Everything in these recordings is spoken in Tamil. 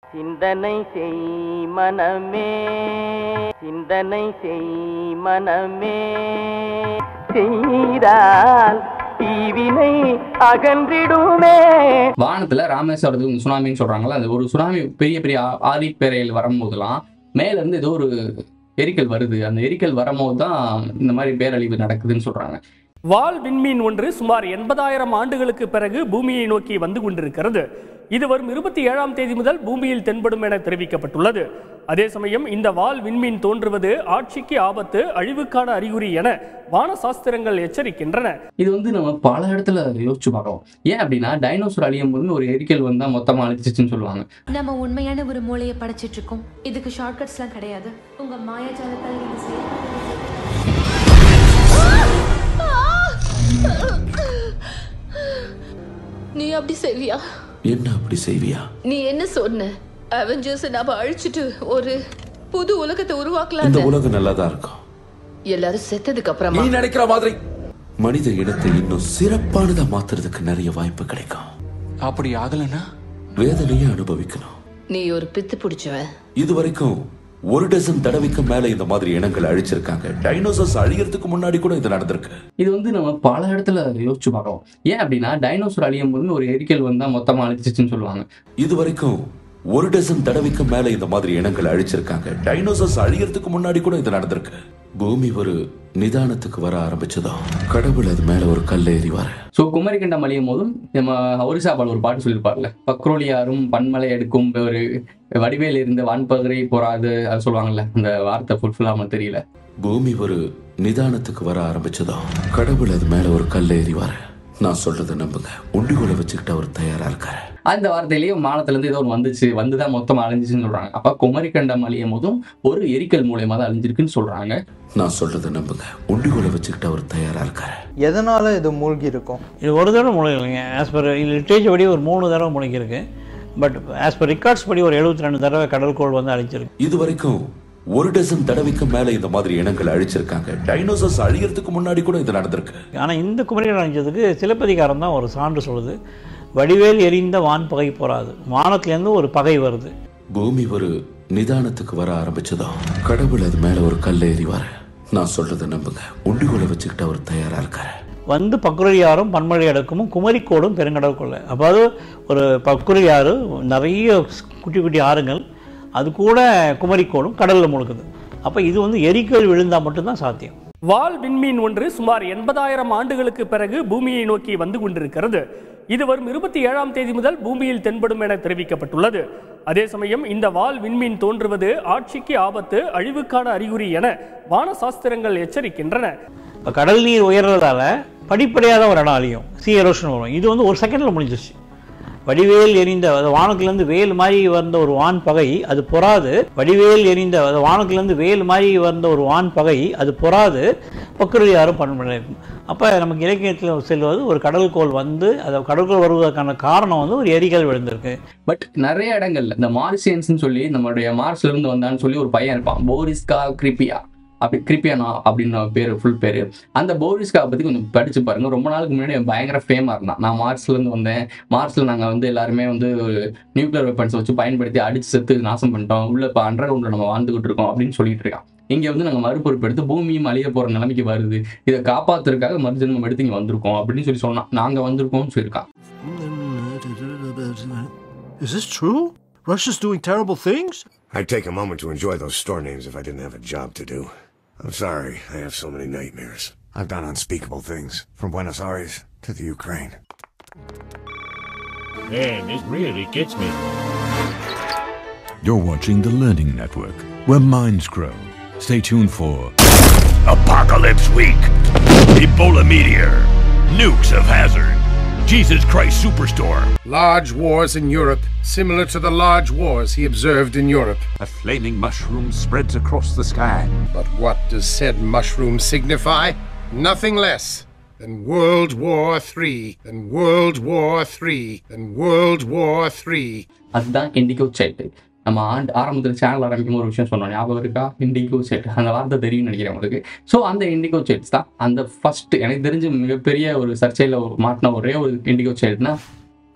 சிந்தனை செய் மனமே சிந்தனை செய் மனமே செய்தால் தீவினை அகன்றிடுமே வானத்துல ராமேஸ்வரத்துக்கு சுனாமின்னு சொல்றாங்கல்ல அந்த ஒரு சுனாமி பெரிய பெரிய ஆ- ஆழிப்பேரையில் வரும்போதெல்லாம் மேல இருந்து ஏதோ ஒரு எரிக்கல் வருது அந்த எரிக்கல் வரும்போது தான் இந்த மாதிரி பேரழிவு நடக்குதுன்னு சொல்றாங்க வால் விண்மீன் ஒன்று சுமார் எண்பதாயிரம் ஆண்டுகளுக்கு பிறகு பூமியை நோக்கி வந்து கொண்டிருக்கிறது இது வரும் இருபத்தி ஏழாம் தேதி முதல் பூமியில் தென்படும் என தெரிவிக்கப்பட்டுள்ளது அதே சமயம் இந்த வால் விண்மீன் தோன்றுவது ஆட்சிக்கு ஆபத்து அழிவுக்கான அறிகுறி என வான சாஸ்திரங்கள் எச்சரிக்கின்றன இது வந்து நம்ம பல இடத்துல யோசிச்சு பார்க்கலாம் ஏன் அப்படின்னா டைனோசர் அழியும் போது ஒரு எரிக்கல் வந்தா மொத்தமா அழிச்சிச்சுன்னு சொல்லுவாங்க நம்ம உண்மையான ஒரு மூளையை படைச்சிட்டு இருக்கோம் இதுக்கு ஷார்ட்கட்ஸ்லாம் கிடையாது உங்க மாயாஜாலத்தால் நீங்க செயல்படுறது நீ அப்படி செய்வியா என்ன அப்படி செய்வியா நீ என்ன சொன்ன அவெஞ்சர்ஸ் நாம அழிச்சிட்டு ஒரு புது உலகத்தை இந்த உருவாக்கலாம் உலகம் நல்லாதான் இருக்கும் எல்லாரும் செத்ததுக்கு அப்புறமா நீ நினைக்கிற மாதிரி மனித இனத்தை இன்னும் சிறப்பானதா மாத்துறதுக்கு நிறைய வாய்ப்பு கிடைக்கும் அப்படி ஆகலைன்னா வேதனையை அனுபவிக்கணும் நீ ஒரு பித்து பிடிச்சவன் இது வரைக்கும் ஒரு டசன் தடவைக்கு மேல இந்த மாதிரி இனங்களை அழிச்சிருக்காங்க டைனோசர்ஸ் அழியறதுக்கு முன்னாடி கூட இது நடந்திருக்கு இது வந்து நம்ம பல இடத்துல யோசிச்சு பார்க்கலாம் ஏன் அப்படின்னா டைனோசர் அழியும் போது ஒரு எரிக்கல் வந்தா மொத்தமா அழிச்சிச்சுன்னு சொல்லுவாங்க இது வரைக்கும் ஒரு டசன் தடவைக்கு மேல இந்த மாதிரி இனங்களை அழிச்சிருக்காங்க டைனோசர்ஸ் அழியறதுக்கு முன்னாடி கூட இது நடந்திருக்கு பூமி ஒரு நிதானத்துக்கு வர ஆரம்பிச்சதோ கடவுள் அது மேல ஒரு கல்லை எறிவாரு ஸோ குமரிக்கண்டம் அழியும் போதும் நம்ம ஒரிசா பால் ஒரு பாட்டு சொல்லியிருப்பார்ல பக்ரோலியாரும் பன்மலை எடுக்கும் ஒரு வடிவேல் இருந்த வான்பகரை பொறாது அது சொல்லுவாங்கல்ல அந்த வார்த்தை ஃபுல்ஃபில்லாம தெரியல பூமி ஒரு நிதானத்துக்கு வர ஆரம்பிச்சதோ கடவுள் அது மேல ஒரு கல்லை எறிவாரு நான் சொல்றதை நம்புங்க உண்டிகோலை வச்சுக்கிட்டு அவர் தயாரா இருக்காரு அந்த வார்த்தையிலேயும் வானத்திலேருந்து ஏதோ ஒன்று வந்துச்சு வந்துதான் மொத்தமா அழிஞ்சிச்சுன்னு சொல்றாங்க அப்ப குமரிக்கண்டம் அழியும் போதும் ஒரு எரிக்கல் மூலியமா தான் அழிஞ்சிருக்குன்னு சொல்றாங்க நான் சொல்றதை நம்புங்க உண்டிகோலை வச்சுக்கிட்டு அவர் தயாரா இருக்காரு எதனால இது மூழ்கி இருக்கும் இது ஒரு தடவை முளைக்கலைங்க ஆஸ் பர் லிட்ரேச்சர் படி ஒரு மூணு தடவை முளைக்கிருக்கு பட் ஆஸ் பர் ரெக்கார்ட்ஸ் படி ஒரு எழுபத்தி ரெண்டு தடவை கடற்கோள் வந்து அழிச்சிருக்கு இது வரைக்கும் ஒரு டசன் தடவைக்கு மேல இந்த மாதிரி இனங்களை அழிச்சிருக்காங்க டைனோசர்ஸ் அழியறதுக்கு முன்னாடி கூட இது நடந்திருக்கு ஆனால் இந்த குமரிகள் அழிஞ்சதுக்கு சிலப்பதிகாரம் தான் ஒரு சான்று சொல்லுது வடிவேல் எரிந்த வான் பகை போராது வானத்துலேருந்து ஒரு பகை வருது பூமி ஒரு நிதானத்துக்கு வர ஆரம்பிச்சதோ கடவுள் அது மேல ஒரு கல்லை எறிவாரு நான் சொல்றதை நம்புங்க உண்டிகோலை வச்சுக்கிட்டு அவர் தயாரா இருக்காரு வந்து பக்குரியாரும் பன்மழை அடக்கமும் குமரிக்கோடும் பெருங்கடல் கொள்ளை அதாவது ஒரு பக்குரியாறு நிறைய குட்டி குட்டி ஆறுங்கள் அது கூட குமரிக்கோடும் கடலில் முழுக்குது அப்போ இது வந்து எரிக்கல் விழுந்தால் மட்டும்தான் சாத்தியம் வால் விண்மீன் ஒன்று சுமார் எண்பதாயிரம் ஆண்டுகளுக்கு பிறகு பூமியை நோக்கி வந்து கொண்டிருக்கிறது இது வரும் இருபத்தி ஏழாம் தேதி முதல் பூமியில் தென்படும் என தெரிவிக்கப்பட்டுள்ளது அதே சமயம் இந்த வால் விண்மீன் தோன்றுவது ஆட்சிக்கு ஆபத்து அழிவுக்கான அறிகுறி என வான சாஸ்திரங்கள் எச்சரிக்கின்றன இப்போ கடல் நீர் உயர்றதால படிப்படியாக தான் ஒரு இடம் அழியும் சி எரோஷன் வரும் இது வந்து ஒரு செகண்டில் முடிஞ்சிருச்சு வடிவேல் எரிந்த அது வானத்திலேருந்து வேல் மாதிரி வந்த ஒரு வான் பகை அது பொறாது வடிவேல் எரிந்த அது வானத்திலேருந்து வேல் மாதிரி வந்த ஒரு வான் பகை அது பொறாது பக்குரியாரும் பண்பு அப்போ நமக்கு இலக்கியத்தில் செல்வது ஒரு கடல்கோள் வந்து அது கடல்கோள் வருவதற்கான காரணம் வந்து ஒரு எரிகல் விழுந்திருக்கு பட் நிறைய இடங்கள்ல இந்த மார்சியன்ஸ்னு சொல்லி நம்மளுடைய மார்ஸ்ல இருந்து வந்தான்னு சொல்லி ஒரு பையன் இருப்பான் போரிஸ்கா கிரிப்பியா அப்படி கிரிப்பியானா அப்படின்னு பேர் ஃபுல் பேர் அந்த போரிஸ்கா பத்தி கொஞ்சம் படிச்சு பாருங்க ரொம்ப நாளுக்கு முன்னாடி அவன் பயங்கர ஃபேமா இருந்தான் நான் மார்ஸ்ல இருந்து வந்தேன் மார்ஸ்ல நாங்க வந்து எல்லாருமே வந்து நியூக்ளியர் வெப்பன்ஸ் வச்சு பயன்படுத்தி அடிச்சு செத்து நாசம் பண்ணிட்டோம் உள்ள இப்போ அண்டர் கிரவுண்ட்ல நம்ம வாழ்ந்துகிட்டு இருக்கோம் அப்படின்னு சொல்லிட்டு இருக்கான் இங்க வந்து நாங்க மறுபொறுப்பு எடுத்து பூமியும் அழிய போற நிலைமைக்கு வருது இதை காப்பாத்துறதுக்காக மறுஜென்மம் எடுத்து இங்க வந்திருக்கோம் அப்படின்னு சொல்லி சொன்னான் நாங்க வந்திருக்கோம்னு சொல்லியிருக்கான் Is this true? Russia's doing terrible things? I'd take a moment to enjoy those store names if I didn't have a job to do. I'm sorry, I have so many nightmares. I've done unspeakable things, from Buenos Aires to the Ukraine. Man, this really gets me. You're watching the Learning Network, where minds grow. Stay tuned for Apocalypse Week. Ebola Meteor. Nukes of Hazard. Jesus Christ Superstorm. Large wars in Europe, similar to the large wars he observed in Europe. A flaming mushroom spreads across the sky. But what does said mushroom signify? Nothing less than World War III, than World War III, than World War III. அதுதான் இண்டிகோ சைல்டு நம்ம ஆண்டு ஆரம்பத்தில் சேனல் ஆரம்பிக்கும் ஒரு விஷயம் சொன்னோம் ஞாபகம் இருக்கா இண்டிகோ செட் அந்த வார்த்தை தெரியும்னு நினைக்கிறேன் உங்களுக்கு ஸோ அந்த இண்டிகோ செட்ஸ் தான் அந்த ஃபர்ஸ்ட் எனக்கு தெரிஞ்சு மிகப்பெரிய ஒரு சர்ச்சையில் ஒரு மாட்டின ஒரே ஒரு இண்டிகோ செட்னா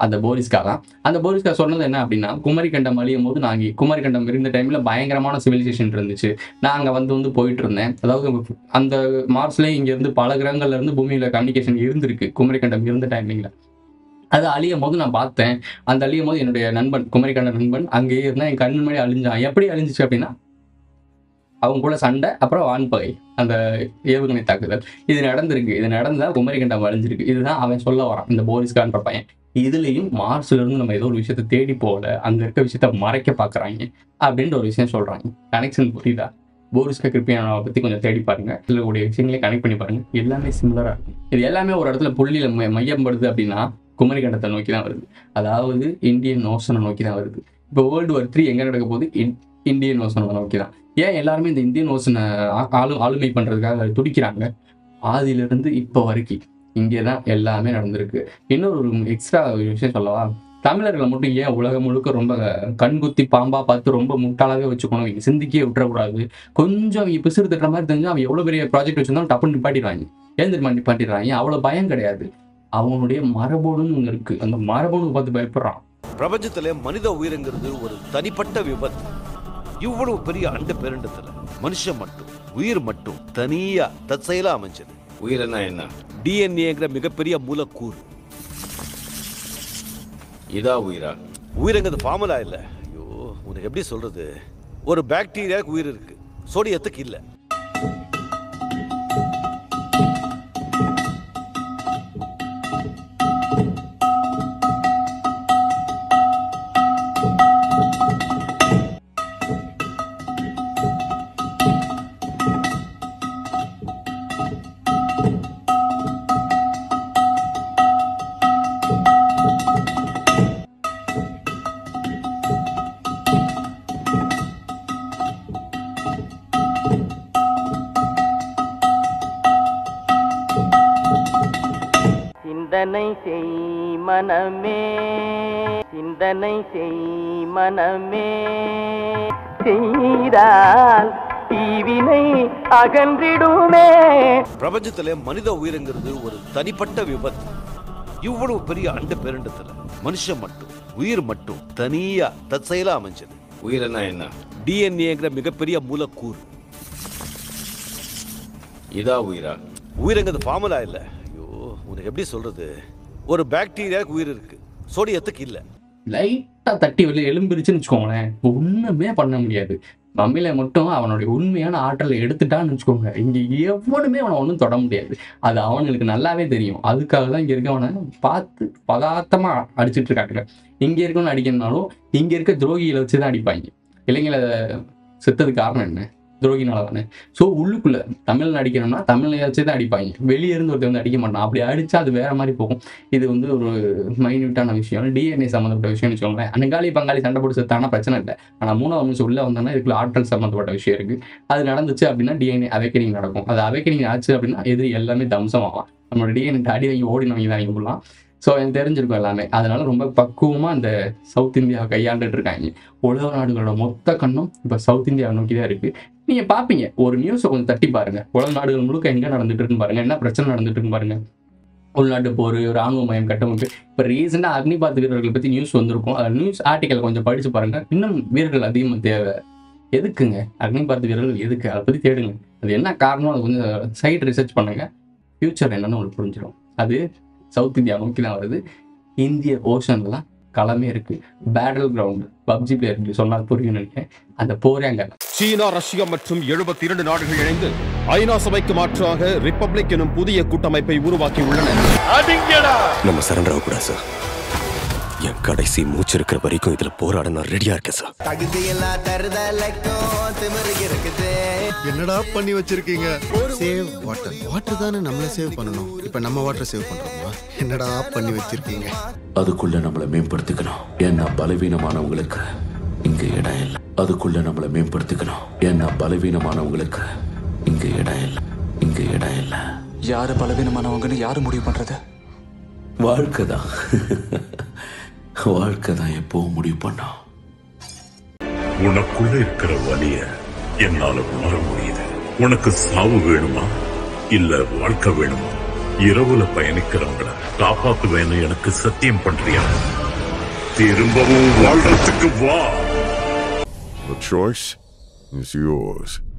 அந்த போரிஸ்கா தான் அந்த போரிஸ்கா சொன்னது என்ன அப்படின்னா குமரிக்கண்டம் அழியும் போது நான் இங்கே குமரிக்கண்டம் இருந்த டைம்ல பயங்கரமான சிவிலைசேஷன் இருந்துச்சு நான் அங்கே வந்து வந்து போயிட்டு இருந்தேன் அதாவது அந்த மார்ஸ்லேயே இங்க இருந்து பல கிரகங்கள்ல இருந்து பூமியில கம்யூனிகேஷன் இருந்திருக்கு குமரிக்கண்டம் இருந்த டைமிங்ல அது அழியும் போது நான் பார்த்தேன் அந்த அழியும் போது என்னுடைய நண்பன் குமரிக்கண்ட நண்பன் அங்கேயே இருந்தா என் கண் முன்னாடி அழிஞ்சான் எப்படி அழிஞ்சிச்சு அப்படின்னா அவங்க கூட சண்டை அப்புறம் வான்பகை அந்த ஏவுகணை தாக்குதல் இது நடந்திருக்கு இது நடந்தா குமரிக்கண்டம் அழிஞ்சிருக்கு இதுதான் அவன் சொல்ல வரான் இந்த போரிஸ்கான்ற பையன் இதுலயும் மார்ஸ்ல இருந்து நம்ம ஏதோ ஒரு விஷயத்த தேடி போகல அங்க இருக்க விஷயத்த மறைக்க பாக்குறாங்க அப்படின்ற ஒரு விஷயம் சொல்றாங்க கனெக்ஷன் புரியுதா போரிஸ்கா கிருப்பியானவை பத்தி கொஞ்சம் தேடி பாருங்க இதுல கூடிய விஷயங்களே கனெக்ட் பண்ணி பாருங்க எல்லாமே சிமிலரா இருக்கும் இது எல்லாமே ஒரு இடத்துல புள்ளியில மை- மையப்படுது அப்படின்னா குமரிக்கண்டத்தை நோக்கி தான் வருது அதாவது இந்தியன் ஓசனை நோக்கி தான் வருது இப்போ வேர்ல்டு வார் த்ரீ எங்க நடக்க போகுது இன்- இந்தியன் ஓசனை நோக்கி தான் ஏன் எல்லாருமே இந்த இந்தியன் ஓசனை ஆ- ஆளு ஆளுமை பண்றதுக்காக துடிக்கிறாங்க ஆதியிலிருந்து இப்போ வரைக்கும் இங்கே தான் எல்லாமே நடந்திருக்கு இன்னொரு ஒரு எக்ஸ்ட்ரா ஒரு விஷயம் சொல்லவா தமிழர்களை மட்டும் ஏன் உலகம் முழுக்க ரொம்ப கண்குத்தி பாம்பா பார்த்து ரொம்ப முட்டாளாவே வச்சுக்கணும் இவங்க சிந்திக்கே விட்டுறக்கூடாது கொஞ்சம் அவங்க பிசுறு தட்டுற மாதிரி தெரிஞ்சு அவன் எவ்வளவு பெரிய ப்ராஜெக்ட் வச்சிருந்தாலும் டப்புன்னு நிப்பாட்டிடுவாங்க ஏன் தெரியுமா நிப்பாட்டிடுறாங்க அவ்வளவு பயம் கிடையாது அவனுடைய மரபணுன்னு ஒன்று இருக்கு அந்த மரபணு பார்த்து பயப்படுறான் பிரபஞ்சத்துல மனித உயிர்ங்கிறது ஒரு தனிப்பட்ட விபத்து இவ்வளவு பெரிய அண்ட பேரண்டத்துல மனுஷன் மட்டும் உயிர் மட்டும் தனியா தற்செயலா அமைஞ்சது உயிர்னா என்ன டிஎன்ஏங்கிற மிகப்பெரிய மூலக்கூறு இதா உயிரா உயிர்ங்கிறது ஃபார்முலா இல்ல ஐயோ உனக்கு எப்படி சொல்றது ஒரு பாக்டீரியாவுக்கு உயிர் இருக்கு சோடியத்துக்கு இல்ல சிந்தனை செய் மனமே சிந்தனை செய் மனமே செய்தால் தீவினை அகன்றிடுமே பிரபஞ்சத்துல மனித உயிர்ங்கிறது ஒரு தனிப்பட்ட விபத்து இவ்வளவு பெரிய அண்ட பேரண்டத்துல மனுஷன் மட்டும் உயிர் மட்டும் தனியா தற்செயலா அமைஞ்சது உயிர்னா என்ன டிஎன்ஏங்கிற மிகப்பெரிய மூலக்கூறு இதா உயிரா உயிர்ங்கிறது ஃபார்முலா இல்ல ஐயோ உனக்கு எப்படி சொல்றது ஒரு பாக்டீரியாவுக்கு உயிர் இருக்கு சோடியத்துக்கு இல்ல லைட்டா தட்டி வெளியே எலும்பிருச்சுன்னு வச்சுக்கோங்களேன் ஒண்ணுமே பண்ண முடியாது மம்மியில மட்டும் அவனுடைய உண்மையான ஆற்றலை எடுத்துட்டான்னு வச்சுக்கோங்க இங்க எவனுமே அவனை ஒன்றும் தொட முடியாது அது அவனுக்கு நல்லாவே தெரியும் அதுக்காக தான் இங்க இருக்கவனை பார்த்து பதார்த்தமா அடிச்சிட்டு இருக்காங்க இங்க இருக்கவனை அடிக்கணும்னாலும் இங்க இருக்க துரோகிகளை வச்சு தான் அடிப்பாங்க இளைஞரை செத்ததுக்கு காரணம் என்ன துரோகினால தானே ஸோ உள்ளுக்குள்ள தமிழ் அடிக்கணும்னா தமிழை வச்சு தான் அடிப்பாங்க வெளியே இருந்து ஒருத்தர் வந்து அடிக்க மாட்டான் அப்படி அடிச்சா அது வேற மாதிரி போகும் இது வந்து ஒரு மைன்யூட்டான விஷயம் டிஎன்ஏ சம்மந்தப்பட்ட விஷயம்னு வச்சுக்கோங்களேன் அனங்காளி பங்காளி சண்டை போட்டு செத்தானா பிரச்சனை இல்லை ஆனால் மூணாவது நிமிஷம் உள்ள வந்தோம்னா இதுக்குள்ள ஆற்றல் சம்மந்தப்பட்ட விஷயம் இருக்கு அது நடந்துச்சு அப்படின்னா டிஎன்ஏ அவைக்கனிங் நடக்கும் அது அவைக்கனிங் ஆச்சு அப்படின்னா எதிரி எல்லாமே தம்சம் ஆகலாம் நம்மளோட டிஎன்ஏ அடி வாங்கி ஓடினவங்க தான் இங்கே ஃபுல்லாக ஸோ எனக்கு தெரிஞ்சிருக்கும் எல்லாமே அதனால ரொம்ப பக்குவமாக இந்த சவுத் இந்தியாவை கையாண்டுட்டு இருக்காங்க உலக நாடுகளோட மொத்த கண்ணும் இப்போ சவுத் இந்தியாவை நோக்கி தான் இருக்கு நீங்க பாப்பீங்க ஒரு நியூஸை கொஞ்சம் தட்டி பாருங்க உலக நாடுகள் முழுக்க எங்க நடந்துட்டு இருக்குன்னு பாருங்க என்ன பிரச்சனை நடந்துட்டு இருக்குன்னு பாருங்க உள்நாட்டு போர் ராணுவ மயம் கட்டமைப்பு இப்போ ரீசெண்டாக அக்னிபாத் வீரர்களை பற்றி நியூஸ் வந்திருக்கும் அந்த நியூஸ் ஆர்டிக்கல் கொஞ்சம் படிச்சு பாருங்க இன்னும் வீரர்கள் அதிகமாக தேவை எதுக்குங்க அக்னிபாத் வீரர்கள் எதுக்கு அதை பற்றி தேடுங்க அது என்ன காரணம் அது கொஞ்சம் சைட் ரிசர்ச் பண்ணுங்க ஃபியூச்சர் என்னன்னு உங்களுக்கு புரிஞ்சிடும் அது சவுத் இந்தியா நோக்கி தான் வருது இந்திய ஓஷன்லாம் களமே இருக்கு பேட்டில் கிரவுண்ட் பப்ஜி பிளேயர் சொன்னால் புரியும் நினைக்கிறேன் அந்த போரே அங்கே சீனா ரஷ்யா மற்றும் எழுபத்தி இரண்டு நாடுகள் இணைந்து ஐநா சபைக்கு மாற்றாக ரிப்பப்ளிக் எனும் புதிய கூட்டமைப்பை உருவாக்கி உள்ளன நம்ம சரண்டர் ஆகக்கூடாது சார் என் கடைசி மூச்சு இருக்கிற வரைக்கும் இதுல போராட நான் ரெடியா இருக்கேன் சார் தகுதியெல்லாம் தருதலைக்கும் திமிரு இருக்குது என்னடா பண்ணி வச்சிருக்கீங்க சேவ் வாட்டர் வாட்டர் தானே நம்மள சேவ் பண்ணணும் இப்ப நம்ம வாட்டர் சேவ் பண்றோமா என்னடா பண்ணி வச்சிருக்கீங்க அதுக்குள்ள நம்மளை மேம்படுத்திக்கணும் ஏன்னா பலவீனமானவங்களுக்கு இங்க இடம் இல்லை அதுக்குள்ள நம்மளை மேம்படுத்திக்கணும் ஏன்னா பலவீனமானவங்களுக்கு இங்க இடம் இல்லை இங்க இடம் இல்லை யாரு பலவீனமானவங்கன்னு யாரு முடிவு பண்றது வாழ்க்கை தான் வாழ்க்கை தான் எப்பவும் முடிவு பண்ணோம் உனக்குள்ள இருக்கிற வலிய என்னால உணர முடியுது உனக்கு சாவு வேணுமா இல்ல வாழ்க்கை வேணுமா இரவுல பயணிக்கிறவங்கள காப்பாத்துவேன்னு எனக்கு சத்தியம் பண்றியா திரும்பவும் வாழ்றதுக்கு வா The choice is yours.